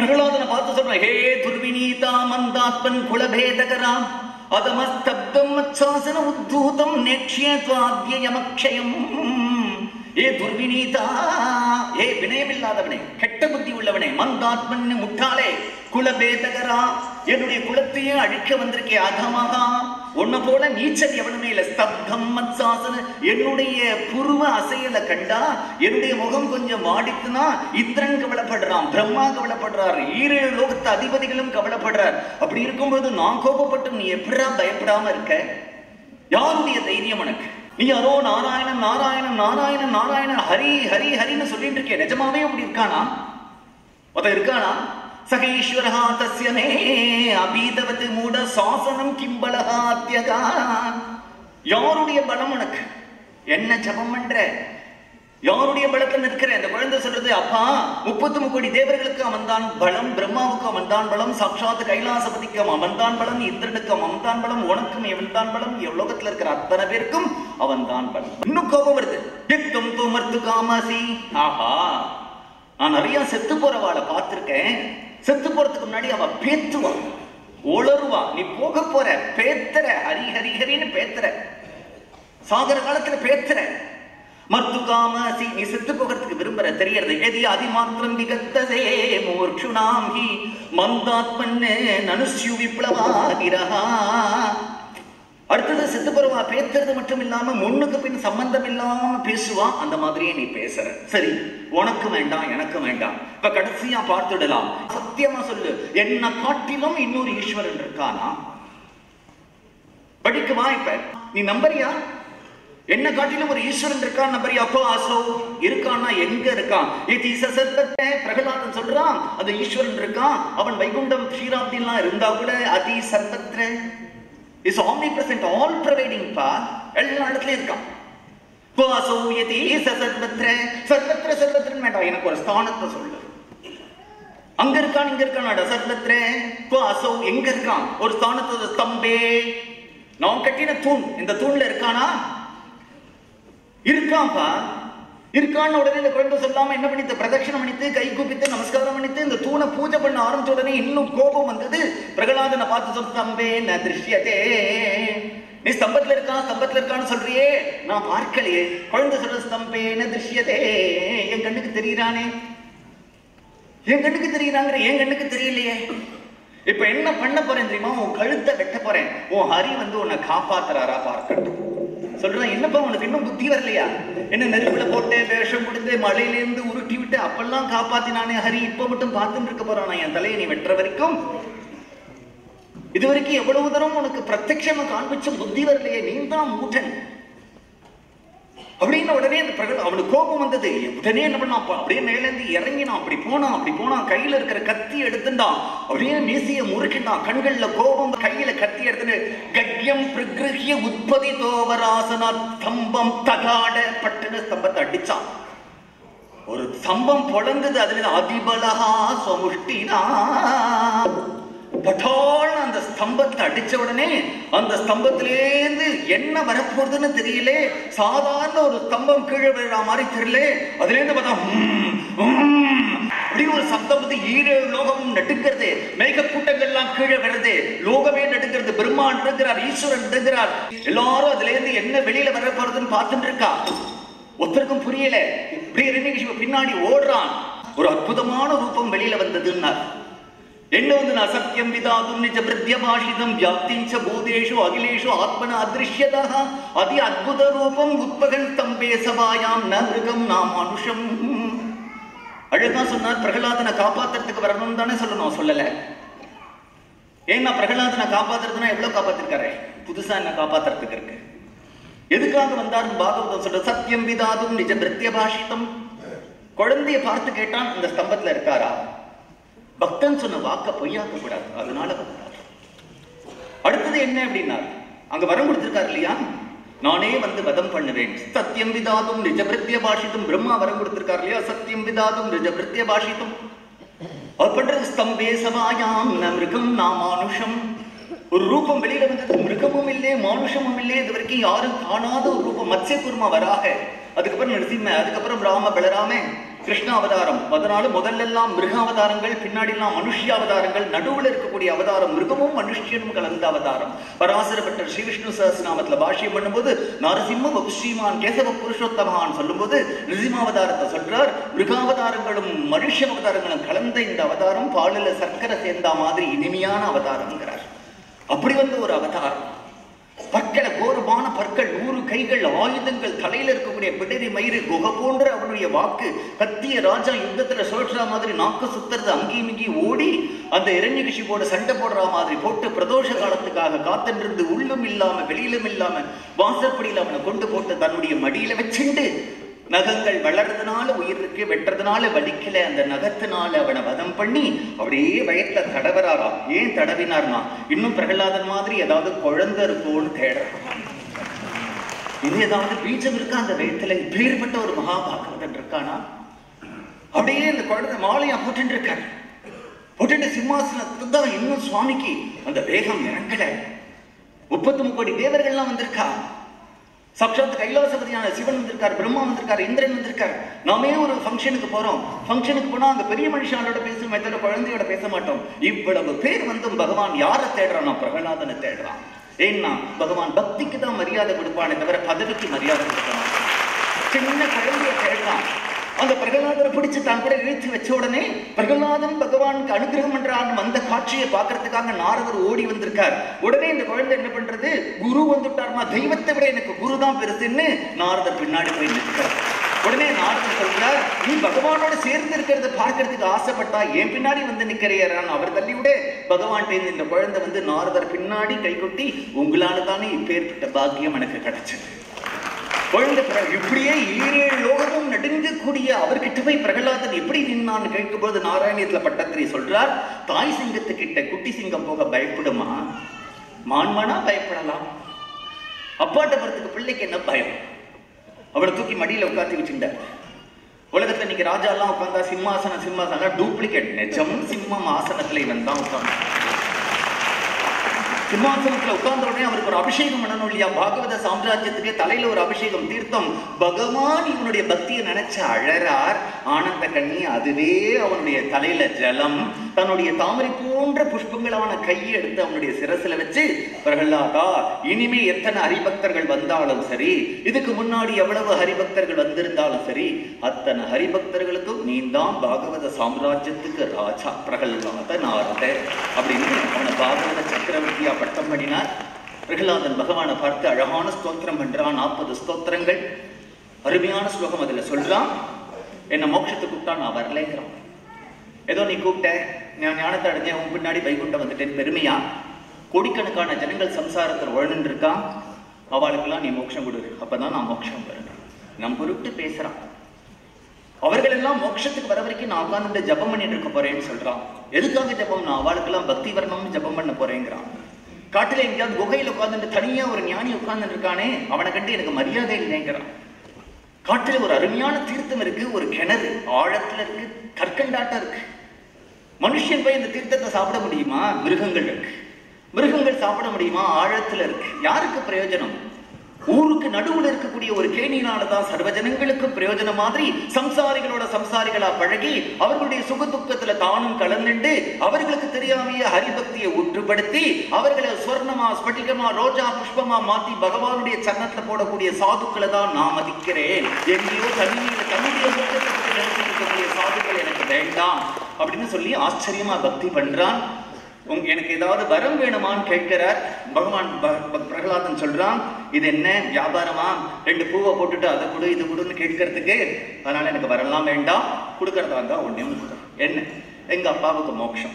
பிரகலாதனை பார்த்து சொல்றான் ஹே துர்வினீதா மந்தாத்மன் குலபேதகரா அதமஸ்தப்தம் மச்சாசன உத்தூதம் நேக்ஷ்ய துவாத்யயமக்ஷயம் ஏ துர்வினீதா ஏ வினயமில்லாதவனே கெட்ட புத்தி உள்ளவனே மந்தாத்மன் முட்டாளே குலபேதகரா என்னுடைய குலத்தையே அழிக்க வந்திருக்கே அதமகா உன்னை போல நீச்சல் எவனுமே இல்ல ஸ்தப்தம் மத்சாசன என்னுடைய புருவ அசையல கண்டா என்னுடைய முகம் கொஞ்சம் வாடித்துனா இந்திரன் கவலைப்படுறான் பிரம்மா கவலைப்படுறார் ஈரேழு லோகத்து அதிபதிகளும் கவலைப்படுறார் அப்படி இருக்கும்போது நான் கோபப்பட்டு நீ எப்படா பயப்படாம இருக்க யாருடைய தைரியம் உனக்கு நீ யாரோ நாராயணன் நாராயணன் நாராயணன் நாராயணன் ஹரி ஹரி ஹரின்னு சொல்லிட்டு இருக்கே நிஜமாவே அப்படி இருக்கானா ஒருத்தன் இருக்கானா சக ஈஸ்வரஹா தஸ்ய மே அபீதவத் மூட சாசனம் கிம்பலஹா அத்யகா யாருடைய பலம் உனக்கு என்ன ஜபம் பண்ற யாருடைய பலத்துல நிற்கிற அந்த குழந்தை சொல்றது அப்பா முப்பத்து முக்கோடி தேவர்களுக்கு அவன்தான் பலம் பிரம்மாவுக்கு அவன்தான் பலம் சாட்சாத் கைலாசபதிக்கு அவன்தான் பலம் இந்திரனுக்கு அவன்தான் பலம் உனக்கும் எவன்தான் பலம் உலகத்துல இருக்கிற அத்தனை பேருக்கும் அவன்தான் பலம் இன்னும் கோபம் வருது திக்தம் தூமர்த்து காமாசி ஆஹா நான் நிறைய செத்து போறவாளை பார்த்திருக்கேன் செத்து போறதுக்கு முன்னாடி அவ பேத்துவா உளருவா நீ போக போற பேத்துற ஹரி ஹரி ஹரின்னு பேத்துற சாகர காலத்துல பேத்துற மர்த்து காமாசி நீ செத்து போகிறதுக்கு விரும்புற தெரியறது எதி அதிமாத்திரம் விகத்ததே மூர்ஷுணாம் ஹி மந்தாத்மன்னு நனுஷ்யு விப்ளவாகிரஹா அடுத்தது செத்து போறவா பேசுறது மட்டும் இல்லாம முன்னுக்கு பின் சம்பந்தம் இல்லாம பேசுவா அந்த மாதிரியே நீ பேசுற சரி உனக்கு வேண்டாம் எனக்கு வேண்டாம் இப்ப கடைசியா பார்த்துடலாம் சத்தியமா சொல்லு என்ன காட்டிலும் இன்னொரு ஈஸ்வரன் இருக்கானா படிக்குமா இப்ப நீ நம்பறியா என்ன காட்டிலும் ஒரு ஈஸ்வரன் இருக்கான் நம்பறியா அப்போ ஆசோ இருக்கான்னா எங்க இருக்கான் இது சசத்தத்தை பிரகலாதன் சொல்றான் அந்த ஈஸ்வரன் இருக்கான் அவன் வைகுண்டம் ஸ்ரீராப்திலாம் இருந்தா கூட அதி சர்வத்திர is omnipresent all providing பா எல்லா இடத்துலயும் இருக்கான் வாசோயதி சர்வத்திர சர்வத்திர சர்வத்திரன் வேண்டாம் எனக்கு ஒரு ஸ்தானத்தை சொல்லு அங்க இருக்கான் இங்க இருக்கான் சர்வத்திர வாசோ எங்க இருக்கான் ஒரு ஸ்தானத்தை ஸ்தம்பே நான் கட்டின தூண் இந்த தூண்ல இருக்கானா இருக்கான்ப்பா இருக்கான்னு உடனே இந்த குழந்தை சொல்லாம என்ன பண்ணித்து பிரதட்சணம் பண்ணித்து கை கூப்பித்து நமஸ்காரம் பண்ணித்து இந்த தூணை பூஜை பண்ண ஆரம்பிச்ச உடனே இன்னும் கோபம் வந்தது பிரகலாதனை பார்த்து சொல் ஸ்தம்பே ந திருஷ்யதே நீ ஸ்தம்பத்துல இருக்கான் ஸ்தம்பத்துல இருக்கான்னு சொல்றியே நான் பார்க்கலையே குழந்தை சொல்ற ஸ்தம்பே ந திருஷ்யதே என் கண்ணுக்கு தெரியறானே என் கண்ணுக்கு தெரியறாங்கிற என் கண்ணுக்கு தெரியலையே இப்ப என்ன பண்ண போறேன் தெரியுமா உன் கழுத்தை வெட்ட போறேன் உன் ஹரி வந்து உன்னை காப்பாத்துறாரா பார்க்கட்டும் சொல்றேன் என்னப்பா உனக்கு இன்னும் புத்தி வரலையா என்ன நெருப்புல போட்டு வேஷம் கொடுத்து மழையில இருந்து உருட்டி விட்டு அப்பெல்லாம் காப்பாத்தினானே ஹரி இப்ப மட்டும் பார்த்துட்டு இருக்க போறானா என் தலையை நீ வெட்டுற வரைக்கும் இது வரைக்கும் எவ்வளவு தரம் உனக்கு பிரத்யட்சமா காண்பிச்ச புத்தி வரலையே நீ தான் மூட்டன் அப்படின்னு உடனே அந்த பிரகல அவனுக்கு கோபம் வந்தது உடனே என்ன பண்ணான் அப்ப அப்படியே மேலேந்து இறங்கினான் அப்படி போனான் அப்படி போனான் கையில இருக்கிற கத்தி எடுத்துட்டான் அப்படியே மீசைய முறுக்கிட்டான் கண்கள்ல கோபம் கையில கத்தி எடுத்துட்டு கட்யம் பிரகிருஹிய உற்பதி தோவராசனா ஸ்தம்பம் தகாட பட்டுன ஸ்தம்பத்தை அடிச்சான் ஒரு ஸ்தம்பம் பொழந்தது அதுல அதிபலகா சமுஷ்டினா பட்டால்னு அந்த ஸ்தம்பத்தை அடிச்ச உடனே அந்த ஸ்தம்பத்திலேருந்து என்ன வரப்போறதுன்னு தெரியல சாதாரண ஒரு ஸ்தம்பம் கீழே விழுற மாதிரி தெரியல அதுல இருந்து பார்த்தா "ஹம், ஹம்" அப்படி ஒரு சப்தம் வந்து ஈரேழு லோகமும் நடுங்கிறது மேக கூட்டங்கள்லாம் கீழே வருது லோகமே நடுங்கிறது பிரம்மா நடுங்கிறார் ஈஸ்வரன் நடுங்கிறார் எல்லாரும் அதுல இருந்து என்ன வெளியில வர போறதுன்னு பார்த்துட்டு இருக்கா ஒருத்தருக்கும் புரியல இப்படி இரண்டு பின்னாடி ஓடுறான் ஒரு அற்புதமான ரூபம் வெளியில வந்ததுன்னார் என்ன வந்து நான் சத்தியம் விதாதும் நிஜ பிரத்யபாஷிதம் வியாப்திஞ்ச பூதேஷு அகிலேஷு ஆத்மன அதிருஷ்யதா அதி அத்புத ரூபம் உத்பகன் தம்பே சபாயாம் ந மிருகம் நாம் மனுஷம் அழகா சொன்னார் பிரகலாதனை காப்பாத்துறதுக்கு வரணும் தானே சொல்லணும் சொல்லல ஏன்னா பிரகலாதனை காப்பாத்துறதுன்னா எவ்வளவு காப்பாத்திருக்காரு புதுசா என்ன காப்பாத்துறதுக்கு இருக்கு எதுக்காக வந்தார் பாகவதம் சொல்ற சத்தியம் விதாதும் நிஜ பிரத்யபாஷிதம் குழந்தைய பார்த்து கேட்டான் இந்த ஸ்தம்பத்துல இருக்காரா பக்தன் சொன்ன வாக்க பொய்யாக்க கூடாது அதனால வந்தார் அடுத்தது என்ன அப்படின்னா அங்க வரம் கொடுத்திருக்காரு இல்லையா நானே வந்து வதம் பண்ணுவேன் சத்தியம் விதாதும் நிஜ பிரத்ய பாஷித்தும் பிரம்மா வரம் கொடுத்திருக்காரு இல்லையா சத்தியம் விதாதும் நிஜ பிரத்ய பாஷித்தும் அவர் பண்றது ஸ்தம்பே சபாயாம் ந மிருகம் நா மானுஷம் ஒரு ரூபம் வெளியில வந்தது மிருகமும் இல்லே மானுஷமும் இல்லே இது வரைக்கும் யாரும் காணாத ஒரு ரூபம் மத்ஸ்ய குருமா வராக அதுக்கப்புறம் நரசிம்ம அதுக்கப்புறம் ராம பலராம கிருஷ்ண அவதாரம் அதனால முதல்ல எல்லாம் மிருக அவதாரங்கள் பின்னாடி எல்லாம் மனுஷ்ய அவதாரங்கள் நடுவுல இருக்கக்கூடிய அவதாரம் மிருகமும் மனுஷனும் கலந்த அவதாரம் பராசர பட்டர் ஸ்ரீ விஷ்ணு சஹஸ்ரநாமத்துல பாஷ்யம் பண்ணும்போது நரசிம்ம வபுஸ்ரீமான் கேசவ புருஷோத்தமான் சொல்லும்போது நிருசிமாவதாரத்தை சொல்றார் மிருகாவதாரங்களும் மனுஷ அவதாரங்களும் கலந்த இந்த அவதாரம் பாலில சர்க்கரை சேர்ந்தா மாதிரி இனிமையான அவதாரம்ங்கிறார் அப்படி வந்த ஒரு அவதாரம் பற்களை கோரமான பற்கள் நூறு கைகள் ஆயுதங்கள் தலையில இருக்கக்கூடிய பிடரி மயிறு குகை போன்ற அவனுடைய வாக்கு கத்திய ராஜா யுத்தத்துல சுழற்றா மாதிரி நாக்கு சுத்துறது அங்கேயும் இங்கேயும் ஓடி அந்த இரண்யகிஷிபோட சண்டை போடுற மாதிரி போட்டு பிரதோஷ காலத்துக்காக காத்திருந்து உள்ளும் இல்லாம வெளியிலும் இல்லாம வாசற்படியில் அவனை கொண்டு போட்டு தன்னுடைய மடியில வச்சுண்டு நகங்கள் வளர்றதுனால உயிர் இருக்கு வெட்டுறதுனால வலிக்கல அந்த நகத்தினால அவனை வதம் பண்ணி அப்படியே வயத்துல தடவராராம் ஏன் தடவினார்னா இன்னும் பிரகலாதன் மாதிரி ஏதாவது குழந்தை இருக்கும்னு தேடுறான் இது ஏதாவது பீஜம் இருக்கா அந்த வயத்துல இப்பேற்பட்ட ஒரு மகாபாகவதன் இருக்கானா அப்படியே இந்த குழந்தை மாலையா போட்டுட்டு இருக்காரு போட்டுட்டு சிம்மாசனத்துல தான் இன்னும் சுவாமிக்கு அந்த வேகம் இறங்கல முப்பத்தி முப்படி தேவர்கள்லாம் வந்திருக்கா சாட்சாத் கைலாசபதியான சிவன் வந்திருக்கார் பிரம்மா வந்திருக்கார் இந்திரன் வந்திருக்கார் நாமே ஒரு ஃபங்க்ஷனுக்கு போறோம் ஃபங்க்ஷனுக்கு போனா அங்க பெரிய மனுஷனோட பேசும் தவிர குழந்தையோட பேச மாட்டோம் இவ்வளவு பேர் வந்தும் பகவான் யாரை தேடுறான் பிரகலாதனை தேடுறான் ஏன்னா பகவான் பக்திக்கு தான் மரியாதை கொடுப்பானே தவிர பதவிக்கு மரியாதை கொடுக்க மாட்டான் சின்ன குழந்தைய தேடுறான் அந்த பிரகலாதரை பிடிச்சு தான் கூட இழுத்து வச்ச உடனே பிரகலாதன் பகவானுக்கு அனுகிரகம் பண்றான்னு அந்த காட்சியை பார்க்கறதுக்காக நாரதர் ஓடி வந்திருக்கார் உடனே இந்த குழந்தை என்ன பண்றது குரு வந்துட்டார்மா தெய்வத்தை விட எனக்கு குரு தான் பெருசுன்னு நாரதர் பின்னாடி போய் நிற்கிறார் உடனே நாரதர் சொல்றார் நீ பகவானோட சேர்ந்து இருக்கிறத பார்க்கறதுக்கு ஆசைப்பட்டா என் பின்னாடி வந்து நிக்கிறையாரான் அவர் தள்ளி விட பகவான் இந்த குழந்தை வந்து நாரதர் பின்னாடி கைகொட்டி உங்களால தானே இப்பேற்பட்ட பாக்கியம் எனக்கு கிடைச்சது குழந்தை பிற- இப்படியே ஈரேழு லோகமும் நடுங்கக்கூடிய அவர்கிட்ட போய் பிரகலாதன் எப்படி நின்னான்னு கேட்கும்போது நாராயணியத்துல பட்டத்திரி சொல்றார் தாய் சிங்கத்துக்கிட்ட குட்டி சிங்கம் போக பயப்படுமா மான்மானா பயப்படலாம் அப்பாட்ட போறதுக்கு பிள்ளைக்கு என்ன பயம் அவளை தூக்கி மடியில உட்காந்து வச்சுட்டார் உலகத்துல இன்னைக்கு ராஜா எல்லாம் உட்காந்தா சிம்மாசனம் சிம்மாசனம் டூப்ளிகேட் நிஜம் சிம்மம் ஆசனத்துல இவன் தான் உட்காந்து சிம்மாசனத்துல உட்கார்ந்த உடனே அவருக்கு ஒரு அபிஷேகம் பண்ணணும் இல்லையா பாகவத சாம்ராஜ்யத்துக்கே தலையில ஒரு அபிஷேகம் தீர்த்தம் பகவான் இவனுடைய பக்தியை நினைச்சு அழறார் ஆனந்த கண்ணி அதுவே அவனுடைய தலையில ஜலம் தன்னுடைய தாமரை போன்ற புஷ்பங்களான கையை எடுத்து அவனுடைய சிரசுல வச்சு பிரகலாதா இனிமே எத்தனை ஹரிபக்தர்கள் வந்தாலும் சரி இதுக்கு முன்னாடி எவ்வளவு ஹரிபக்தர்கள் வந்திருந்தாலும் சரி அத்தனை ஹரிபக்தர்களுக்கும் நீ தான் பாகவத சாம்ராஜ்யத்துக்கு ராஜா பிரகலாத நாரத அப்படின்னு அவனை பாகவத சக்கரவர்த்தியா பட்டம் பண்ணினார் பிரகலாதன் பகவானை பார்த்து அழகான ஸ்தோத்திரம் பண்றான் நாற்பது ஸ்தோத்திரங்கள் அருமையான ஸ்லோகம் அதுல சொல்றான் என்ன மோட்சத்துக்கு கூப்பிட்டா நான் வரலைங்கிறான் ஏதோ நீ கூப்பிட்ட நான் ஞானத்தை அடைஞ்சேன் உன் பின்னாடி வைகுண்டம் வந்துட்டேன் பெருமையா கோடிக்கணக்கான ஜனங்கள் சம்சாரத்தில் உழந்துட்டு இருக்கான் அவளுக்கெல்லாம் நீ மோட்சம் கொடு அப்பதான் நான் மோட்சம் வருவேன் நம் பொருட்டு பேசுறான் அவர்கள் எல்லாம் மோட்சத்துக்கு வர வரைக்கும் நான் உட்கார்ந்து ஜபம் பண்ணிட்டு இருக்க போறேன்னு சொல்றான் எதுக்காக ஜபம் நான் அவளுக்கெல்லாம் பக்தி வரணும்னு ஜபம் பண்ண போறேங்கிறான் காட்டுல எங்கேயாவது குகையில உட்கார்ந்துட்டு தனியா ஒரு ஞானி உட்கார்ந்துட்டு இருக்கானே அவனை கண்டு எனக்கு மரியாதை இல்லைங்கிறான் காட்டுல ஒரு அருமையான தீர்த்தம் இருக்கு ஒரு கிணறு ஆழத்துல இருக்கு கற்கண்டாட்டம் இருக்கு மனுஷன் போய் இந்த தீர்த்தத்தை சாப்பிட முடியுமா மிருகங்கள் இருக்கு மிருகங்கள் சாப்பிட முடியுமா ஆழத்துல இருக்கு யாருக்கு பிரயோஜனம் ஊருக்கு நடுவுல இருக்கக்கூடிய ஒரு கேணியினால தான் சர்வ ஜனங்களுக்கு பிரயோஜனம் மாதிரி சம்சாரிகளோட சம்சாரிகளா பழகி அவர்களுடைய சுக துக்கத்துல தானும் கலந்துண்டு அவர்களுக்கு தெரியாமைய ஹரிபக்தியை ஊற்றுப்படுத்தி அவர்களை ஸ்வர்ணமா ஸ்பட்டிகமா ரோஜா புஷ்பமா மாத்தி பகவானுடைய சன்னத்துல போடக்கூடிய சாதுக்களை தான் நான் மதிக்கிறேன் எங்கேயோ தனிமையில தன்னுடைய முகத்தை பற்றி நினைச்சிட்டு இருக்கக்கூடிய சாதுக்கள் எனக்கு வேண்டாம் அப்படின்னு சொல்லி ஆச்சரியமா பக்தி பண்றான் உங்க எனக்கு ஏதாவது வரம் வேணுமான்னு கேட்கிறார் பகவான் ப- ப- பிரகலாதன் சொல்றான் இது என்ன வியாபாரமா ரெண்டு பூவை போட்டுட்டு அதை கொடு இது கொடுன்னு கேட்கறதுக்கு அதனால எனக்கு வரலாம் வேண்டாம் கொடுக்கறதா இருந்தா ஒண்ணே ஒண்ணு கொடு. என்ன எங்க அப்பாவுக்கு மோட்சம்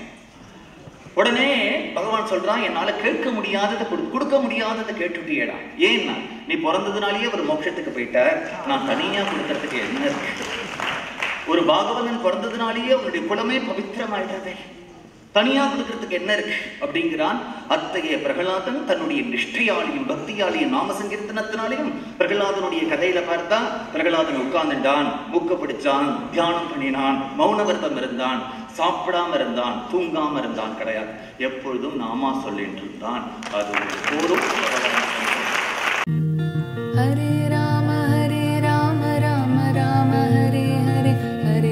உடனே பகவான் சொல்றான் என்னால கேட்க முடியாததை கொடு கொடுக்க முடியாததை கேட்டுட்டியடா ஏன்னா நீ பிறந்ததுனாலேயே ஒரு மோட்சத்துக்கு போயிட்டார் நான் தனியா கொடுக்கறதுக்கு என்ன இருக்கு ஒரு பாகவதன் பிறந்ததுனாலேயே அவனுடைய குலமே பவித்திரமாயிட்டதே தனியா கொடுக்கறதுக்கு என்ன இருக்கு அப்படிங்கிறான் அத்தகைய பிரகலாதன் தன்னுடைய நிஷ்டையாலையும் பக்தியாலையும் நாம சங்கீர்த்தனத்தினாலையும் பிரகலாதனுடைய கதையில பார்த்தா பிரகலாதன் உட்கார்ந்துட்டான் மூக்க பிடிச்சான் தியானம் பண்ணினான் மௌனவர்த்தம் இருந்தான் சாப்பிடாம இருந்தான் தூங்காம இருந்தான் கிடையாது எப்பொழுதும் நாமா சொல்லிட்டு இருந்தான் அது ஒரு போதும் हरे राम हरे राम राम राम हरे हरे हरे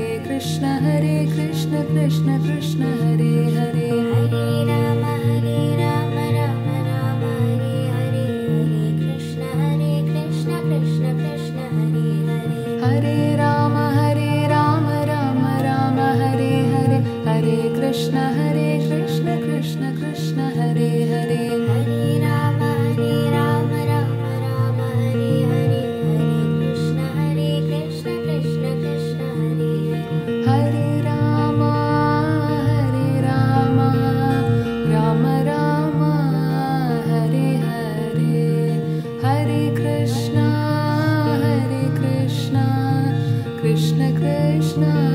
कृष्ण हरे कृष्ण कृष्ण कृष्ण हरे हरे हरे राम हरे राम राम राम हरे हरे हरे कृष्ण हरे कृष्ण कृष्ण कृष्ण हरे हरे हरे राम हरे राम राम राम हरे हरे हरे कृष्ण हरे कृष्ण कृष्ण कृष्ण